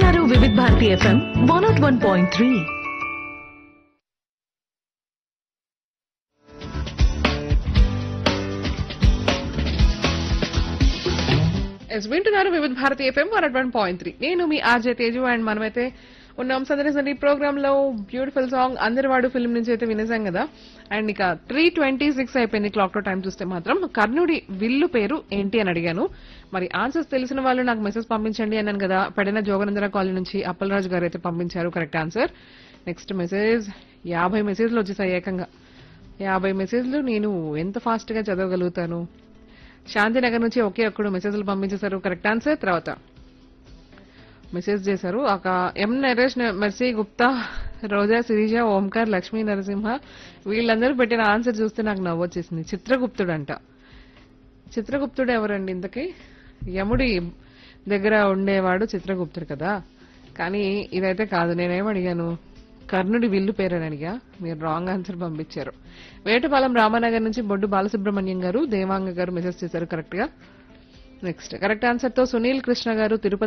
వింటున్నారు Vividh Bharati FM one nought one point three ఎస్ వింటున్నారు Vividh Bharati FM one one point three నేను మీ ఆర్జే తేజు అండ్ మనమైతే ఉన్నాం సందడి సందడి ప్రోగ్రామ్ లో బ్యూటిఫుల్ సాంగ్ అందరివాడు ఫిల్మ్ నుంచి అయితే వినేసాం కదా అండ్ ఇక త్రీ ట్వంటీ సిక్స్ అయిపోయింది క్లాక్ లో టైం చూస్తే మాత్రం కర్ణుడి విల్లు పేరు ఏంటి అని అడిగాను మరి ఆన్సర్స్ తెలిసిన వాళ్ళు నాకు మెసేజ్ పంపించండి అన్నాను కదా పడిన జోగనందర కాలనీ నుంచి అప్పలరాజు గారు అయితే పంపించారు కరెక్ట్ ఆన్సర్ నెక్స్ట్ మెసేజ్ యాభై మెసేజ్లు వచ్చేసాయి ఏకంగా యాభై మెసేజ్లు నేను ఎంత ఫాస్ట్ గా చదవగలుగుతాను శాంతినగర్ నుంచి ఒకే ఒక్కడు మెసేజ్లు పంపించేశారు కరెక్ట్ ఆన్సర్ తర్వాత మెసేజ్ చేశారు ఒక ఎం నరేష్ మెర్సీ గుప్తా రోజా శిరీష ఓంకార్ లక్ష్మీ నరసింహ వీళ్ళందరూ పెట్టిన ఆన్సర్ చూస్తే నాకు నవ్వొచ్చేసింది చిత్రగుప్తుడు అంట చిత్రగుప్తుడు ఎవరండి ఇంతకీ యముడి దగ్గర ఉండేవాడు చిత్రగుప్తుడు కదా కానీ ఇదైతే కాదు నేనేం అడిగాను కర్ణుడి విల్లు పేరని అడిగా మీరు రాంగ్ ఆన్సర్ పంపించారు వేటపాలెం రామానగర్ నుంచి బొడ్డు బాలసుబ్రహ్మణ్యం గారు దేవాంగ గారు మెసేజ్ చేశారు కరెక్ట్ గా నెక్స్ట్ కరెక్ట్ ఆన్సర్ తో సునీల్ కృష్ణ గారు తిరుపతి